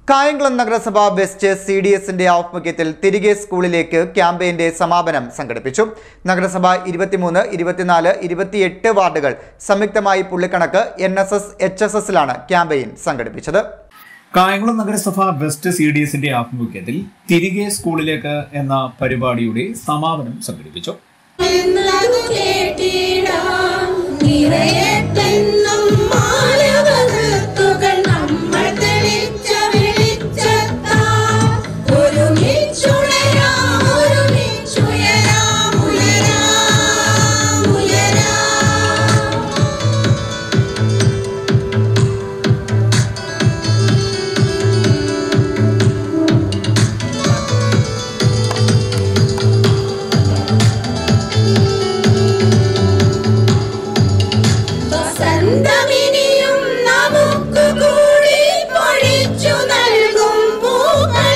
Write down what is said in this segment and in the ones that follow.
കായംകുളം നഗരസഭ west C D എസിന്റെ ആഭിമുഖ്യത്തിൽ തിരികെ സ്കൂളിലേക്ക് ക്യാമ്പയിന്റെ സമാപനം സംഘടിപ്പിച്ചു നഗരസഭ ഇരുപത്തിമൂന്ന് ഇരുപത്തിനാല് ഇരുപത്തിയെട്ട് വാർഡുകൾ സംയുക്തമായി പുള്ളിക്കണക്ക് N S S H S എസിലാണ് ക്യാമ്പയിൻ സംഘടിപ്പിച്ചത് കായംകുളം നഗരസഭ വെസ്റ്റ് സി ഡി എസിന്റെ ആഭിമുഖ്യത്തിൽ തിരികെ സ്കൂളിലേക്ക് എന്ന പരിപാടിയുടെ സമാപനം സംഘടിപ്പിച്ചു എന്നതു കേട്ടിടാം നിറയട്ടെന്നും മാനവകൃത്തുകൾ നമ്മൾ തെളിച്ച വെളിച്ചത്താം ഒരുമിച്ചുണരാം ഒരുമിച്ചുയരാം ഉയരാം ഉയരാം വസന്തമിനിയും നമുക്ക് കൂടി പൊഴിച്ചു നൽകും പൂക്കൾ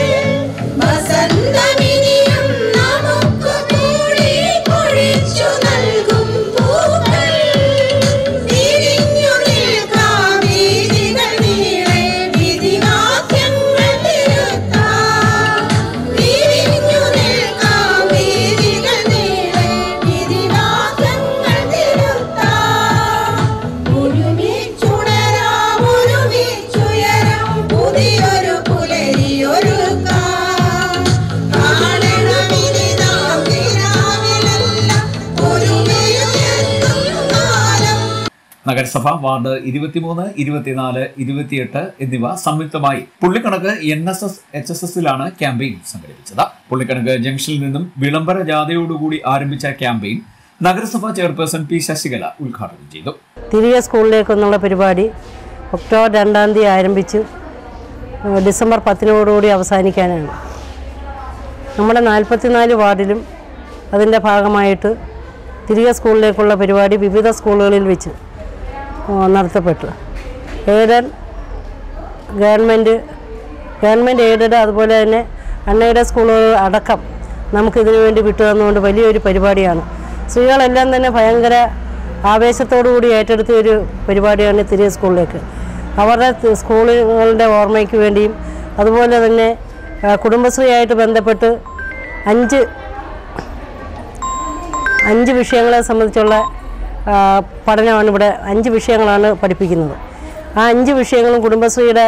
വസന്തമിനിയും നമുക്ക് കൂടി പൊഴിച്ചു നൽകും പൂക്കൾ തിരിഞ്ഞു നിൽക്കാം വീതികൾ നീളെ വിധിവാക്യങ്ങൾ തിരുത്താം തിരിഞ്ഞു നിൽക്കാം വീതികൾ നീളെ വിധിവാക്യങ്ങൾ തിരുത്താം ഒരുമിച്ചുണരാം ഒരുമിച്ചുയരാം പുതിയൊരു പുലരിയൊരുക്കാം കാണണമിനി നാം കിനാവിലെല്ലാം ഒരുമയുയർത്തും കാലം നഗരസഭ വാർഡ് ഇരുപത്തിമൂന്ന് ഇരുപത്തിനാല് ഇരുപത്തിയെട്ട് എന്നിവ സംയുക്തമായി പുള്ളിക്കണക്ക് N S S H S എസിലാണ് ക്യാമ്പയിൻ സംഘടിപ്പിച്ചത് പുള്ളിക്കണക്ക് ജംഗ്ഷനിൽ നിന്നും വിളംബര ജാഥയോടുകൂടി ആരംഭിച്ച ക്യാമ്പയിൻ നഗരസഭാ ചെയർപേഴ്സൺ പി ശശികല ഉദ്ഘാടനം ചെയ്തു തിരികെ സ്കൂളിലേക്കെന്നുള്ള പരിപാടി ഒക്ടോബർ രണ്ടാം തീയതി ആരംഭിച്ച് ഏഹ് ഡിസംബർ പത്തിനോടുകൂടി അവസാനിക്കാനാണ് നമ്മുടെ നാൽപ്പത്തിനാല് വാർഡിലും അതിൻ്റെ ഭാഗമായിട്ട് തിരികെ സ്കൂളിലേക്കുള്ള പരിപാടി വിവിധ സ്കൂളുകളിൽ വെച്ച് ഏഹ് നടത്തപ്പെട്ടു എയ്ഡഡ് ഗവൺമെൻറ് ഗവൺമെൻറ് എയ്ഡഡ് അതുപോലെ തന്നെ അൺഎയ്ഡഡ് സ്കൂളുകൾ അടക്കം നമുക്കിതിനു വേണ്ടി വിട്ടു തന്നുകൊണ്ട് വലിയൊരു പരിപാടിയാണ് സ്ത്രീകളെല്ലാം തന്നെ ഭയങ്കര ആവേശത്തോടു കൂടി ഏറ്റെടുത്ത ഒരു പരിപാടിയാണ് തിരികെ സ്കൂളിലേക്ക് അവരുടെ തി- സ്കൂളുകളുടെ ഓർമ്മയ്ക്ക് വേണ്ടിയും അതുപോലെ തന്നെ ആ, കുടുംബശ്രീയായിട്ട് ബന്ധപ്പെട്ട് അഞ്ച് അഞ്ച് വിഷയങ്ങളെ സംബന്ധിച്ചുള്ള ആ, പഠനമാണ് ഇവിടെ അഞ്ച് വിഷയങ്ങളാണ് പഠിപ്പിക്കുന്നത് ആ അഞ്ച് വിഷയങ്ങളും കുടുംബശ്രീയുടെ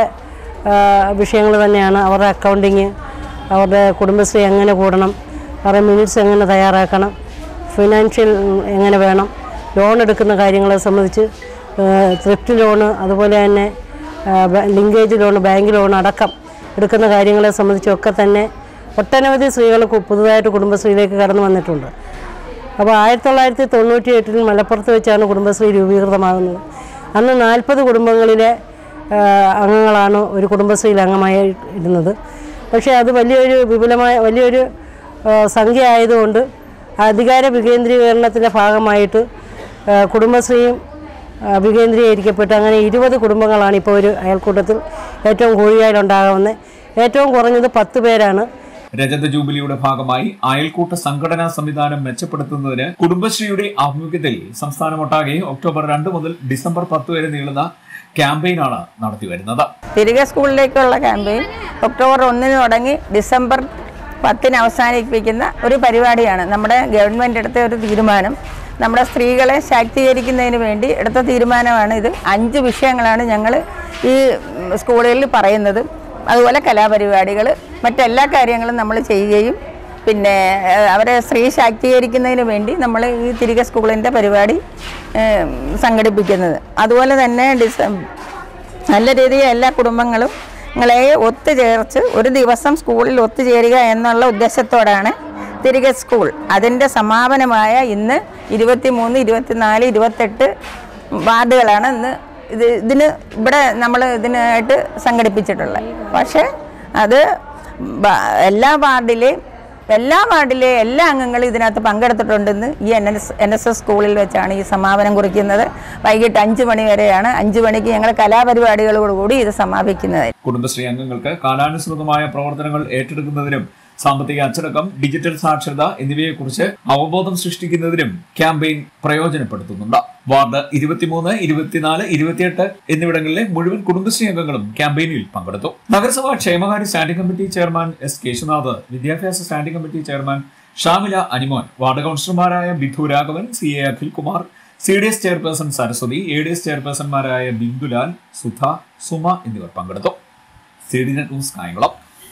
വിഷയങ്ങൾ തന്നെയാണ് അവരുടെ അക്കൗണ്ടിങ് അവരുടെ കുടുംബശ്രീ എങ്ങനെ കൂടണം അവരുടെ മിനിറ്റ്സ് എങ്ങനെ തയ്യാറാക്കണം ഫിനാൻഷ്യൽ എങ്ങനെ വേണം ലോൺ എടുക്കുന്ന കാര്യങ്ങളെ സംബന്ധിച്ച് ത്രിഫ്റ്റ് ലോണ് അതുപോലെ തന്നെ ലിങ്കേജ് ലോൺ ബാങ്ക് ലോൺ അടക്കം എടുക്കുന്ന കാര്യങ്ങളെ സംബന്ധിച്ചൊക്കെ തന്നെ ഒട്ടനവധി സ്ത്രീകൾ കു- പുതുതായിട്ട് കുടുംബശ്രീയിലേക്ക് കടന്നു വന്നിട്ടുണ്ട് അപ്പോൾ ആയിരത്തി തൊള്ളായിരത്തി തൊണ്ണൂറ്റി എട്ടിൽ മലപ്പുറത്ത് വെച്ചാണ് കുടുംബശ്രീ രൂപീകൃതമാകുന്നത് അന്ന് നാൽപ്പത് കുടുംബങ്ങളിലെ ആ, അംഗങ്ങളാണ് ഒരു കുടുംബശ്രീയിൽ അംഗമായി ഇരുന്നത് പക്ഷേ അത് വലിയൊരു വിപുലമായ വലിയൊരു ആ, സംഖ്യ ആയതുകൊണ്ട് അധികാര വികേന്ദ്രീകരണത്തിൻ്റെ ഭാഗമായിട്ട് ആ, കുടുംബശ്രീയും ആ, വികേന്ദ്രീകരിക്കപ്പെട്ട് അങ്ങനെ ഇരുപത് കുടുംബങ്ങളാണ് ഇപ്പോൾ ഒരു അയൽക്കൂട്ടത്തിൽ ഏറ്റവും കൂടുതലായിട്ടുണ്ടാകാവുന്നത് ഏറ്റവും കുറഞ്ഞത് പത്ത് പേരാണ് രജത ജൂബിലിയുടെ ഭാഗമായി അയൽക്കൂട്ട സംഘടനാ സംവിധാനം മെച്ചപ്പെടുത്തുന്നതിന് കുടുംബശ്രീയുടെ ആഭിമുഖ്യത്തിൽ സംസ്ഥാനമൊട്ടാകെ ഒക്ടോബർ രണ്ട് മുതൽ ഡിസംബർ പത്ത് വരെ നീളുന്ന ക്യാമ്പയിനാണ് നടത്തിവരുന്നത് തിരികെ സ്കൂളിലേക്കുള്ള ക്യാമ്പയിൻ ഒക്ടോബർ ഒന്നിന് തുടങ്ങി ഡിസംബർ പത്തിന് അവസാനിപ്പിക്കുന്ന ഒരു പരിപാടിയാണ് നമ്മുടെ ഗവൺമെൻറ് എടുത്ത ഒരു തീരുമാനം നമ്മുടെ സ്ത്രീകളെ ശാക്തീകരിക്കുന്നതിന് വേണ്ടി എടുത്ത തീരുമാനമാണ് ഇത് അഞ്ച് വിഷയങ്ങളാണ് ഞങ്ങൾ ഈ ഉം, സ്കൂളുകളിൽ പറയുന്നത് അതുപോലെ കലാപരിപാടികൾ മറ്റെല്ലാ കാര്യങ്ങളും നമ്മൾ ചെയ്യുകയും പിന്നെ ഏഹ്, അവരെ സ്ത്രീ ശാക്തീകരിക്കുന്നതിന് വേണ്ടി നമ്മൾ ഈ തിരികെ സ്കൂളിൻ്റെ പരിപാടി ഏഹ്, സംഘടിപ്പിക്കുന്നത് അതുപോലെ തന്നെ ഡിസം നല്ല രീതിയിൽ എല്ലാ കുടുംബങ്ങളും ങ്ങളെ ഒത്തുചേർച്ച് ഒരു ദിവസം സ്കൂളിൽ ഒത്തുചേരുക എന്നുള്ള ഉദ്ദേശത്തോടാണ് തിരികെ സ്കൂൾ അതിൻ്റെ സമാപനമായ ഇന്ന് ഇരുപത്തി മൂന്ന് ഇരുപത്തിനാല് ഇരുപത്തെട്ട് വാർഡുകളാണ് ഇന്ന് ഇത് ഇതിന് ഇവിടെ നമ്മൾ ഇതിനായിട്ട് സംഘടിപ്പിച്ചിട്ടുള്ളത് പക്ഷേ അത് ബ- എല്ലാ വാർഡിലെയും എല്ലാ വാർഡിലെ എല്ലാ അംഗങ്ങളും ഇതിനകത്ത് പങ്കെടുത്തിട്ടുണ്ടെന്ന് ഈ N S N S S സ്കൂളിൽ വെച്ചാണ് ഈ സമാപനം കുറിക്കുന്നത് വൈകിട്ട് അഞ്ച് മണി വരെയാണ് അഞ്ച് മണിക്ക് ഞങ്ങൾ കലാപരിപാടികളോടുകൂടി ഇത് സമാപിക്കുന്നത് കുടുംബശ്രീ അംഗങ്ങൾക്ക് കാലാനുസൃതമായ പ്രവർത്തനങ്ങൾ ഏറ്റെടുക്കുന്നതിനും സാമ്പത്തിക അച്ചടക്കം ഡിജിറ്റൽ സാക്ഷരത എന്നിവയെക്കുറിച്ച് അവബോധം സൃഷ്ടിക്കുന്നതിനും ക്യാമ്പയിൻ പ്രയോജനപ്പെടുത്തുന്നുണ്ട് വാർഡ് ഇരുപത്തിമൂന്ന് ഇരുപത്തിനാല് ഇരുപത്തിയെട്ട് എന്നിവിടങ്ങളിലെ മുഴുവൻ കുടുംബശ്രീ അംഗങ്ങളും ക്യാമ്പയിനിൽ പങ്കെടുത്തു നഗരസഭാ ക്ഷേമകാര്യ standing committee chairman S Keshunath വിദ്യാഭ്യാസ standing committee chairman Shamila Animon ward കൗൺസിലർമാരായ Bidhu Raghavan C A Akhilkumar C D S chairperson Saraswathi A D S ചെയർപേഴ്സൺമാരായ ബിന്ദുലാൽ സുധ സുമ എന്നിവർ പങ്കെടുത്തു C D net news Kayamkulam